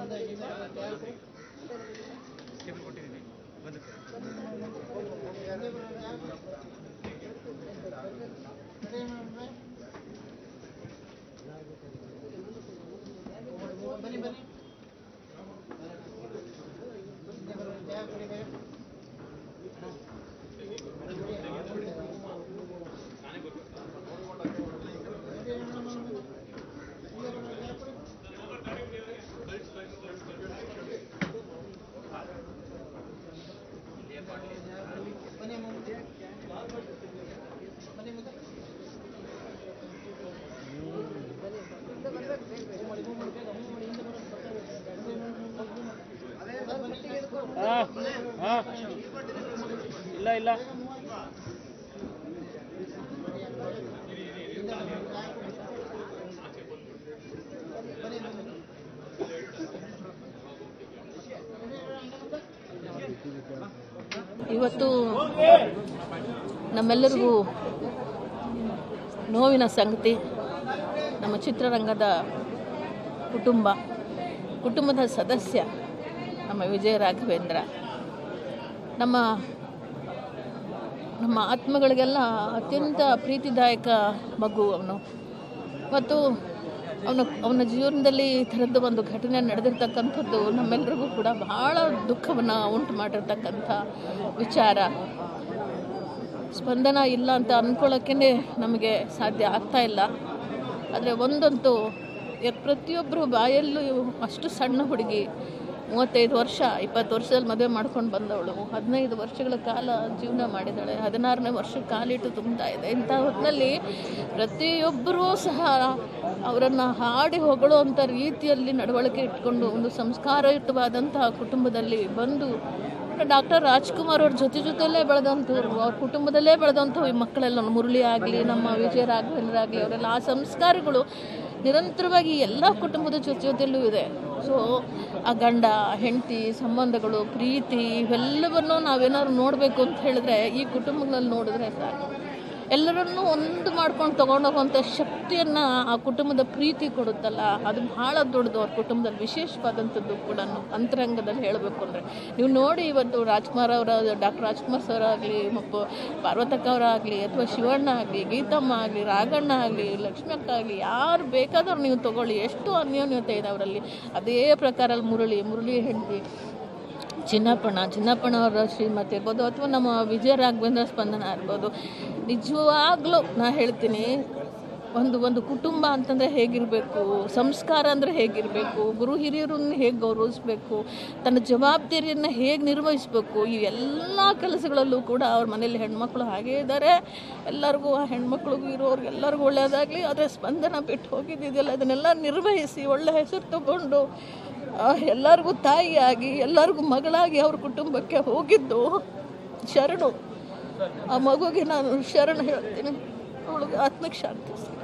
Table ಕೊಟ್ಟಿದ್ದೀನಿ ಬಂದುತ್ತೆ ಇಲ್ಲ ಇಲ್ಲ ಇವತ್ತು ನಮ್ಮೆಲ್ಲರಿಗೂ ನೋವಿನ ಸಂಗತಿ ನಮ್ಮ ಚಿತ್ರರಂಗದ ಕುಟುಂಬ ಕುಟುಂಬದ ಸದಸ್ಯ ನಮ್ಮ ವಿಜಯ ರಾಘವೇಂದ್ರ ನಮ್ಮ ನಮ್ಮ ಆತ್ಮಗಳಿಗೆಲ್ಲ ಅತ್ಯಂತ ಪ್ರೀತಿದಾಯಕ ಮಗು ಅವನು ಮತ್ತು ಅವನ ಅವನ ಜೀವನದಲ್ಲಿ ಈ ಥರದ್ದು ಒಂದು ಘಟನೆ ನಡೆದಿರ್ತಕ್ಕಂಥದ್ದು ನಮ್ಮೆಲ್ಲರಿಗೂ ಕೂಡ ಬಹಳ ದುಃಖವನ್ನು ಉಂಟು ಮಾಡಿರ್ತಕ್ಕಂಥ ವಿಚಾರ ಸ್ಪಂದನ ಇಲ್ಲ ಅಂತ ಅಂದ್ಕೊಳ್ಳೋಕ್ಕೇ ನಮಗೆ ಸಾಧ್ಯ ಆಗ್ತಾ ಇಲ್ಲ ಆದರೆ ಒಂದಂತೂ ಯ- ಪ್ರತಿಯೊಬ್ಬರು ಬಾಯಲ್ಲೂ ಅಷ್ಟು ಸಣ್ಣ ಹುಡುಗಿ ಮೂವತ್ತೈದು ವರ್ಷ ಇಪ್ಪತ್ತು ವರ್ಷದಲ್ಲಿ ಮದುವೆ ಮಾಡ್ಕೊಂಡು ಬಂದವಳು ಹದಿನೈದು ವರ್ಷಗಳ ಕಾಲ ಜೀವನ ಮಾಡಿದ್ದಾಳೆ ಹದಿನಾರನೇ ವರ್ಷಕ್ಕೆ ಕಾಲಿಟ್ಟು ತುಂಬ್ತಾ ಇದೆ ಇಂಥ ಹೊತ್ತಿನಲ್ಲಿ ಪ್ರತಿಯೊಬ್ಬರೂ ಸಹ ಅವರನ್ನು ಹಾಡಿ ಹೊಗಳುವಂಥ ರೀತಿಯಲ್ಲಿ ನಡವಳಿಕೆ ಇಟ್ಕೊಂಡು ಒಂದು ಸಂಸ್ಕಾರಯುತವಾದಂತಹ ಕುಟುಂಬದಲ್ಲಿ ಬಂದು ಡಾಕ್ಟರ್ ರಾಜ್ಕುಮಾರ್ ಅವ್ರ ಜೊತೆ ಜೊತೆಯಲ್ಲೇ ಬೆಳೆದಂಥವ್ರು ಅವ್ರ ಕುಟುಂಬದಲ್ಲೇ ಬೆಳೆದಂಥವು ಈ ಮಕ್ಕಳೆಲ್ಲ ಮುರಳಿ ಆಗಲಿ ನಮ್ಮ ವಿಜಯ ರಾಘವೇಂದ್ರ ಆಗಲಿ ಅವರೆಲ್ಲ ಆ ಸಂಸ್ಕಾರಗಳು ನಿರಂತರವಾಗಿ ಎಲ್ಲ ಕುಟುಂಬದ ಜೊತೆ ಜೊತೆಯಲ್ಲೂ ಇದೆ ಸೊ ಆ ಗಂಡ ಹೆಂಡತಿ ಸಂಬಂಧಗಳು ಪ್ರೀತಿ ಇವೆಲ್ಲವನ್ನು ನಾವೇನಾದ್ರು ನೋಡಬೇಕು ಅಂತ ಹೇಳಿದ್ರೆ ಈ ಕುಟುಂಬಗಳಲ್ಲಿ ನೋಡಿದ್ರೆ ಸಾಕು ಎಲ್ಲರನ್ನೂ ಒಂದು ಮಾಡ್ಕೊಂಡು ತೊಗೊಂಡೋಗುವಂಥ ಶಕ್ತಿಯನ್ನು ಆ ಕುಟುಂಬದ ಪ್ರೀತಿ ಕೊಡುತ್ತಲ್ಲ ಅದು ಬಹಳ ದೊಡ್ಡದು ಅವ್ರ ಕುಟುಂಬದಲ್ಲಿ ವಿಶೇಷವಾದಂಥದ್ದು ಕೂಡ ಅಂತರಂಗದಲ್ಲಿ ಹೇಳಬೇಕು ಅಂದರೆ ನೀವು ನೋಡಿ ಇವತ್ತು ರಾಜ್ಕುಮಾರ್ ಅವರ ಡಾಕ್ಟರ್ ರಾಜ್ಕುಮಾರ್ ಸರ್ ಆಗಲಿ ಮತ್ತು ಪಾರ್ವತಕ್ಕ ಅವರಾಗಲಿ ಅಥವಾ ಶಿವಣ್ಣ ಆಗಲಿ ಗೀತಮ್ಮ ಆಗಲಿ ರಾಘಣ್ಣ ಆಗಲಿ ಲಕ್ಷ್ಮಕ್ಕ ಆಗಲಿ ಯಾರು ಬೇಕಾದವ್ರು ನೀವು ತಗೊಳ್ಳಿ ಎಷ್ಟು ಅನ್ಯೋನ್ಯತೆ ಇದೆ ಅವರಲ್ಲಿ ಅದೇ ಪ್ರಕಾರ ಮುರಳಿ ಮುರಳಿ ಹೆಂಡತಿ ಚಿನ್ನಪ್ಪಣ್ಣ ಚಿನ್ನಪ್ಪಣ್ಣ ಅವರ ಶ್ರೀಮತಿ ಇರ್ಬೋದು ಅಥವಾ ನಮ್ಮ ವಿಜಯ ರಾಘವೇಂದ್ರ ಸ್ಪಂದನ ಇರ್ಬೋದು ನಿಜವಾಗ್ಲೂ ನಾ ಹೇಳ್ತೀನಿ ಒಂದು ಒಂದು ಕುಟುಂಬ ಅಂತಂದರೆ ಹೇಗಿರಬೇಕು ಸಂಸ್ಕಾರ ಅಂದರೆ ಹೇಗಿರಬೇಕು ಗುರು ಹಿರಿಯರನ್ನು ಹೇಗೆ ಗೌರವಿಸ್ಬೇಕು ತನ್ನ ಜವಾಬ್ದಾರಿಯನ್ನು ಹೇಗೆ ನಿರ್ವಹಿಸಬೇಕು ಈ ಎಲ್ಲ ಕೆಲಸಗಳಲ್ಲೂ ಕೂಡ ಅವ್ರ ಮನೇಲಿ ಹೆಣ್ಮಕ್ಳು ಹಾಗೇ ಇದ್ದಾರೆ ಎಲ್ಲರಿಗೂ ಆ ಹೆಣ್ಮಕ್ಳಿಗೂ ಇರೋರ್ಗೆ ಎಲ್ಲರಿಗೂ ಒಳ್ಳೆಯದಾಗಲಿ ಆದರೆ ಸ್ಪಂದನ ಬಿಟ್ಟು ಹೋಗಿದ್ದಿದೆಯಲ್ಲ ಅದನ್ನೆಲ್ಲ ನಿರ್ವಹಿಸಿ ಒಳ್ಳೆ ಹೆಸರು ತಗೊಂಡು ಆ, ಎಲ್ಲರಿಗೂ ತಾಯಿಯಾಗಿ ಎಲ್ಲರಿಗೂ ಮಗಳಾಗಿ ಅವ್ರ ಕುಟುಂಬಕ್ಕೆ ಹೋಗಿದ್ದು ಶರಣು ಆ ಮಗುಗೆ ನಾನು ಶರಣ ಹೇಳ್ತೀನಿ ಅವಳಿಗೆ ಆತ್ಮಕ್ಕೆ ಶಾಂತಿ ಸಿಗಲಿ.